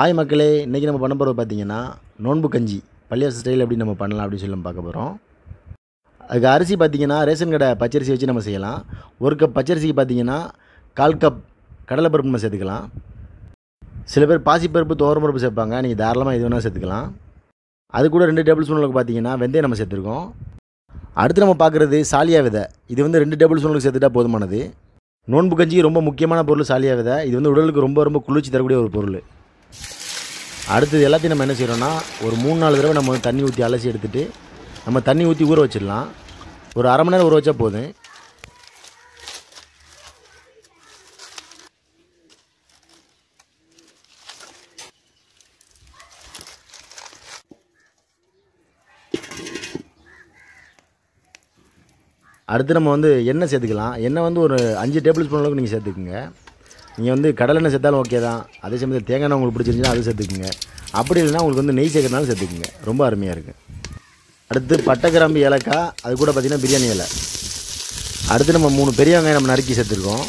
hi மக்களே இன்றைக்கி நம்ம பண்ண போகிறது பார்த்தீங்கன்னா நோன்பு கஞ்சி பள்ளியாசு ஸ்டைல் எப்படி நம்ம பண்ணலாம் அப்படின்னு சொல்லி நம்ம பார்க்க போகிறோம் அதுக்கு அரிசி பார்த்தீங்கன்னா ரேஷன் கடை பச்சரிசி வச்சு நம்ம செய்யலாம் ஒரு கப் பச்சரிசிக்கு பார்த்தீங்கன்னா கால் கப் கடலைப்பருப்பு நம்ம சேர்த்துக்கலாம் சில பேர் பாசிப்பருப்பு துவரம்பருப்பு சேர்ப்பாங்க நீங்கள் தாராளமாக எது வேணால் சேர்த்துக்கலாம் அது கூட ரெண்டு டேபிள் ஸ்பூன் அளவுக்கு பார்த்தீங்கன்னா வெந்தயம் நம்ம சேர்த்துருக்கோம் அடுத்து நம்ம பார்க்குறது சாலியா விதை இது வந்து ரெண்டு டேபிள் ஸ்பூனுக்கு சேர்த்துட்டா போதுமானது நோன்பு கஞ்சி ரொம்ப முக்கியமான பொருள் சாலியா விதை இது வந்து உடலுக்கு ரொம்ப ரொம்ப குளிர்ச்சி தரக்கூடிய ஒரு பொருள் அடுத்தது எல்லாத்தையும் நம்ம என்ன செய்கிறோம்னா ஒரு மூணு நாலு தடவை நம்ம வந்து தண்ணி ஊற்றி அலசி எடுத்துகிட்டு நம்ம தண்ணி ஊற்றி ஊற வச்சிடலாம் ஒரு அரை மணி நேரம் ஊற வச்சா போதும் அடுத்து நம்ம வந்து எண்ணெய் சேர்த்துக்கலாம் எண்ணெய் வந்து ஒரு அஞ்சு டேபிள் ஸ்பூன் அளவுக்கு நீங்கள் சேர்த்துக்குங்க நீங்கள் வந்து கடலெண்ணெய் சேர்த்தாலும் ஓகே தான் அதே சமயத்தில் தேங்காய் எண்ணெய் உங்களுக்கு பிடிச்சிருந்துச்சுன்னா அது சேர்த்துக்குங்க அப்படி இல்லைன்னா உங்களுக்கு வந்து நெய் சேர்க்கறனாலும் சேர்த்துக்குங்க ரொம்ப அருமையாக இருக்குது அடுத்து பட்டை கிராம்பு ஏலக்காய் அது கூட பார்த்திங்கன்னா பிரியாணி இலை அடுத்து நம்ம மூணு பெரிய வெங்காயம் நம்ம நறுக்கி சேர்த்துருக்கோம்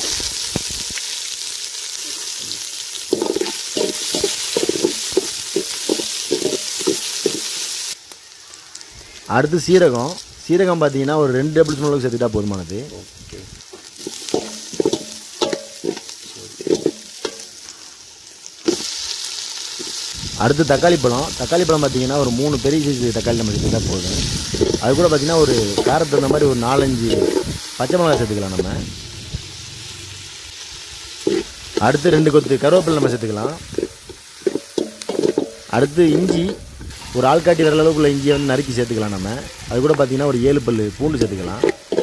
அடுத்து சீரகம் சீரகம் பார்த்தீங்கன்னா ஒரு ரெண்டு டேபிள் ஸ்பூன் அளவுக்கு சேர்த்துட்டா போதுமானது அடுத்து தக்காளி பழம் தக்காளி பழம் பார்த்தீங்கன்னா ஒரு மூணு பெரிய சைஸ் தக்காளி நம்ம சேர்த்துட்டா போதும் அது கூட பார்த்தீங்கன்னா ஒரு காரத்துக்கு தகுந்த மாதிரி ஒரு நாலஞ்சு பச்சை மிளகாய் சேர்த்துக்கலாம் நம்ம அடுத்து ரெண்டு கொத்து கருவேப்பிலை நம்ம சேர்த்துக்கலாம் அடுத்து இஞ்சி ஒரு ஆள்காட்டி விரல் அளவுக்குள்ள இஞ்சியை வந்து நறுக்கி சேர்த்துக்கலாம் நம்ம அது கூட பார்த்தீங்கன்னா ஒரு ஏழு பல் பூண்டு சேர்த்துக்கலாம்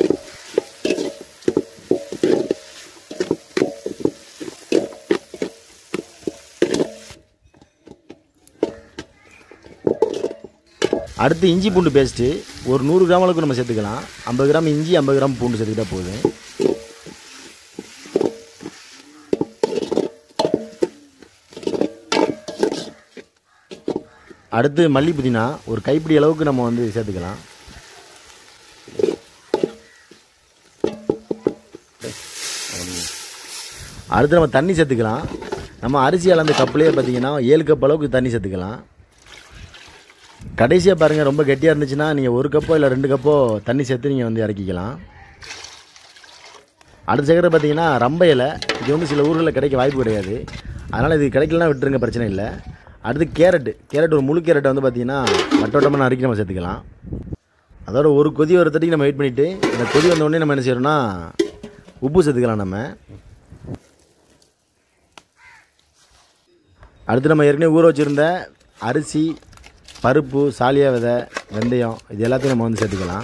அடுத்து இஞ்சி பூண்டு பேஸ்ட்டு ஒரு நூறு கிராம் அளவுக்கு நம்ம சேர்த்துக்கலாம் ஐம்பது கிராம் இஞ்சி ஐம்பது கிராம் பூண்டு சேர்த்துக்கிட்டா போதும் அடுத்து மல்லி புதினா ஒரு கைப்பிடி அளவுக்கு நம்ம வந்து சேர்த்துக்கலாம் அடுத்து நம்ம தண்ணி சேர்த்துக்கலாம் நம்ம அரிசி அளந்த கப்புலேயே பார்த்தீங்கன்னா ஏழு கப் அளவுக்கு தண்ணி சேர்த்துக்கலாம் கடைசியாக பாருங்கள் ரொம்ப கெட்டியாக இருந்துச்சுன்னா நீங்கள் ஒரு கப்போ இல்லை ரெண்டு கப்போ தண்ணி சேர்த்து நீங்கள் வந்து இறக்கிக்கலாம் அடுத்த சேர்க்குறது பார்த்தீங்கன்னா ரம்ப இலை இது வந்து சில ஊர்களில் கிடைக்க வாய்ப்பு கிடையாது அதனால் இது கிடைக்கலனா விட்டுருங்க பிரச்சனை இல்லை அடுத்து கேரட்டு கேரட் ஒரு முழு கேரட்டை வந்து பார்த்தீங்கன்னா வட்டோட்டமாக நறுக்கி நம்ம சேர்த்துக்கலாம் அதோட ஒரு கொதி வரத்தட்டிக்கு நம்ம வெயிட் பண்ணிவிட்டு இந்த கொதி வந்த உடனே நம்ம என்ன செய்யறோம்னா உப்பு சேர்த்துக்கலாம் நம்ம அடுத்து நம்ம ஏற்கனவே ஊற வச்சுருந்த அரிசி பருப்பு சாலியா விதை வெந்தயம் இது எல்லாத்தையும் நம்ம வந்து சேர்த்துக்கலாம்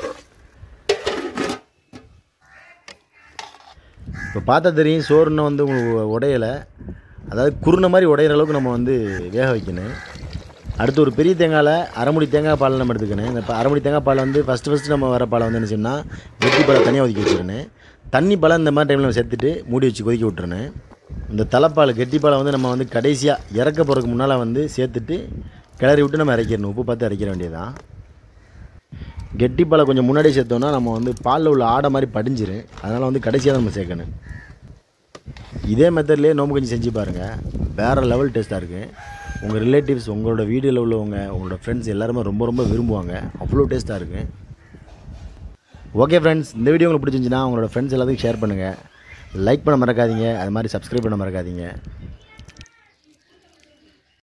இப்போ பார்த்தா தெரியும் சோறுன்னு வந்து உங்களுக்கு உடையலை அதாவது குருணை மாதிரி உடையிற அளவுக்கு நம்ம வந்து வேக வைக்கணும் அடுத்து ஒரு பெரிய தேங்காயில் அரைமுடி தேங்காய் பால் நம்ம எடுத்துக்கணும் இந்த ப- அரைமுடி தேங்காய் பால் வந்து ஃபஸ்ட்டு ஃபஸ்ட்டு நம்ம வர பாலை வந்து என்ன செய்யணும்னா வெட்டி பாலை தனியாக ஒதுக்கி வச்சிடணும் தண்ணி பழம் இந்த மாதிரி டைமில் நம்ம சேர்த்துட்டு மூடி வச்சு கொதிக்க விட்டுறணும் இந்த தலைப்பால் கெட்டிப்பாலை வந்து நம்ம வந்து கடைசியாக இறக்க போகிறதுக்கு முன்னால் வந்து சேர்த்துட்டு கிளறி விட்டு நம்ம இறக்கிடணும் உப்பு பார்த்து இறக்கிற வேண்டியதுதான் கெட்டிப்பாலை கொஞ்சம் முன்னாடியே சேர்த்தோம்னா நம்ம வந்து பாலில் உள்ள ஆடை மாதிரி படிஞ்சிரும் அதனால் வந்து கடைசியாக தான் நம்ம சேர்க்கணும் இதே மெத்தட்லேயே நோம்பு கஞ்சி செஞ்சு பாருங்கள் வேறு லெவல் டேஸ்ட்டாக இருக்குது உங்கள் ரிலேட்டிவ்ஸ் உங்களோட வீடியோவில் உள்ளவங்க உங்களோட ஃப்ரெண்ட்ஸ் எல்லாருமே ரொம்ப ரொம்ப விரும்புவாங்க அவ்வளோ டேஸ்ட்டாக இருக்குது ஓகே ஃப்ரெண்ட்ஸ் இந்த வீடியோ உங்களுக்கு பிடிச்சிருந்துச்சுன்னா உங்களோட ஃப்ரெண்ட்ஸ் எல்லாத்துக்கும் ஷேர் பண்ணுங்கள் லைக் பண்ண மறக்காதீங்க அது மாதிரி சப்ஸ்கிரைப் பண்ண மறக்காதீங்க